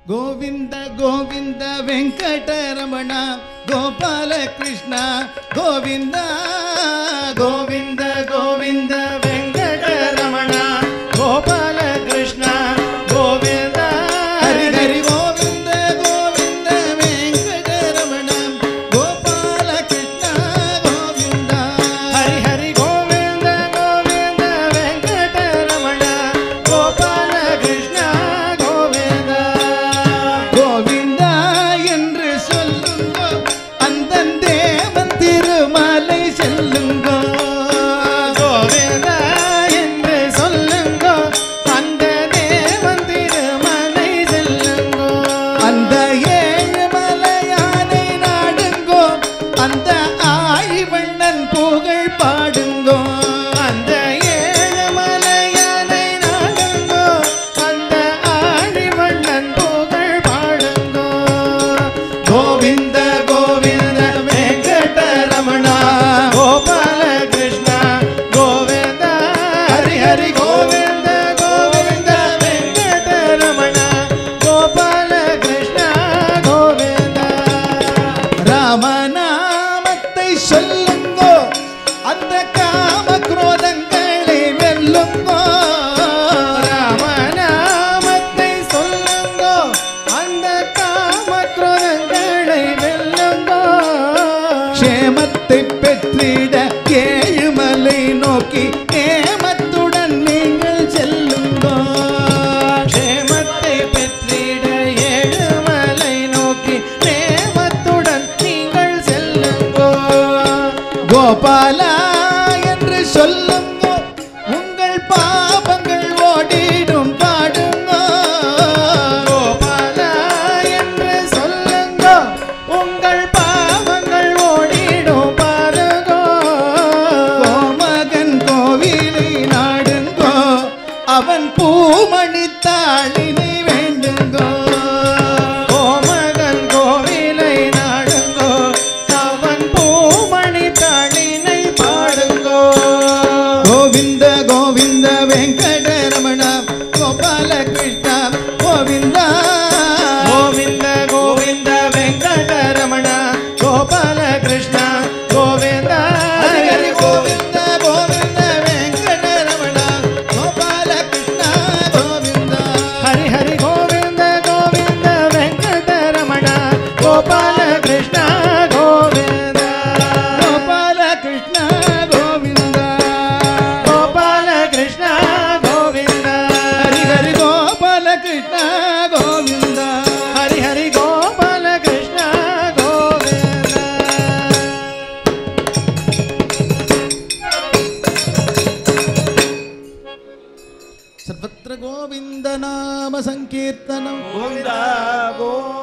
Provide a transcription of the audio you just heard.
ಗೋವಿಂದ ಗೋವಿಂದ ವೆಂಕಟರಮಣ ಗೋಪಾಲ ಕೃಷ್ಣ ಗೋವಿಂದ ಗೋವಿಂದ ಗೋವಿಂದ ವೆಂಕಟರಮಣ ಗೋಪಾಲ ಕೃಷ್ಣ ಗೋವಿಂದ ಹರಿ ಹರಿ ಗೋವಿಂದ ಗೋವಿಂದ ವೆಂಕಟರಮಣ ಗೋಪಾಲ ಕೃಷ್ಣ ಗೋವಿಂದ ಹರಿ ಹರಿ ಗೋವಿಂದ ಗೋವಿಂದ ವೆಂಕಟರಮಣ ಗೋಪಾಲ ಕೃಷ್ಣ ಗೋವಿಂದ கோவிந்தா என்று சொல்லுங்கோ அந்த தேவன் திருமலை செல்லுங்கோ கோவிந்தா என்று சொல்லுங்கோ அந்த தேவன் திருமலை செல்லுங்கோ அந்த ஏழு மலையானை நாடுங்கோ அந்த ஆழிவண்ணன் புகழ் பாடுங்கோ அந்த ஏழு மலையானை நாடுங்கோ அந்த ஆழிவண்ணன் புகழ் பாடுங்கோ கோவிந்த கோவிந்த வெங்கடரமணா கோபால கிருஷ்ண கோவிந்த ஹரி ஹரி கோவிந்த கோவிந்த வெங்கடரமணா கோபால கிருஷ்ண கோவிந்த ராமநாமத்தை சொல்லுங்கோ அந்த காம குரோதங்களை வெல்லுங்கோ ராமநாமத்தை சொல்லுங்கோ அந்த காம குரோதங்களை வெல்லுங்கோ க்ஷேமத்தை பெற்றிட ஏழுமலை நோக்கி ஏமத்துடன் நீங்கள் செல்லுங்கோ க்ஷேமத்தை பெற்றிட ஏழுமலை நோக்கி நேமத்துடன் நீங்கள் செல்லுங்கோ கோபாலா என்று சொல்லுங்கோ உங்கள் பாபங்கள் ஓடிடும் பாடுங்கோ கோபாலா என்று சொல்லுங்கோ உங்கள் பாவங்கள் ஓடிடும் பாருங்கோ கோமகன் கோவிலை நாடுங்கோ அவன் பூமணி தாளினை வேண்டுங்கோ கோமகன் கோவிலை நாடுங்கோ அவன் பூமணி தாளினை பாடுங்கோ கோவிந்த கோவிந்த வெங்கடரமண கோபால கிருஷ்ண கோவிந்தா கோவிந்த கோவிந்த வெங்கடரமண கோபால கிருஷ்ண கோவிந்தா ஹரி கோவிந்த கோவிந்த வெங்கடரமண கோபால கிருஷ்ண கோவிந்தா ஹரி ஹரி கோவிந்த கோவிந்த வெங்கடரமண கோபால கிருஷ்ண கோவிந்த கோபால கிருஷ்ண கோவிந்த கோபால கிருஷ்ண கோவிந்த ஹரி ஹரி கோபால கிருஷ்ண கோவிந்த ஹரி ஹரி கோபால கிருஷ்ண கோவிந்த सर्वत्र गोविन्द नाम सङ्कीर्तनम् गोविन्द गोविन्द